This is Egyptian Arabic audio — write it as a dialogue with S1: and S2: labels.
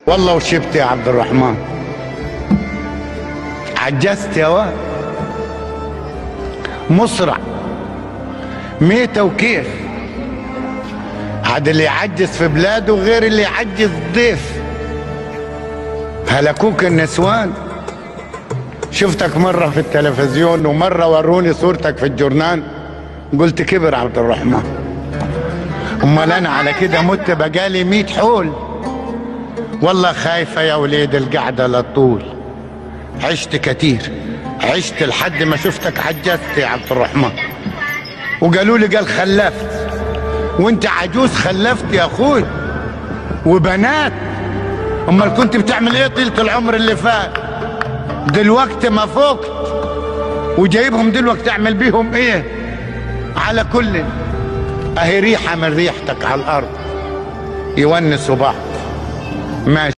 S1: والله وشبت يا عبد الرحمن عجزت يا واد مسرع ميتة وكيف عاد اللي يعجز في بلاده غير اللي يعجز ضيف هلكوك النسوان شفتك مرة في التلفزيون ومرة وروني صورتك في الجورنال قلت كبر عبد الرحمن امال انا على كده مت بقالي ميت حول والله خايفة يا وليد القعدة للطول عشت كتير عشت لحد ما شفتك عجزت يا عبد الرحمن وقالوا لي قال خلفت وانت عجوز خلفت يا اخوي وبنات امال كنت بتعمل ايه طيلة العمر اللي فات دلوقتي ما فوقت وجايبهم دلوقتي تعمل بيهم ايه على كل اهي ريحة من ريحتك على الارض يونسوا بعض ماشي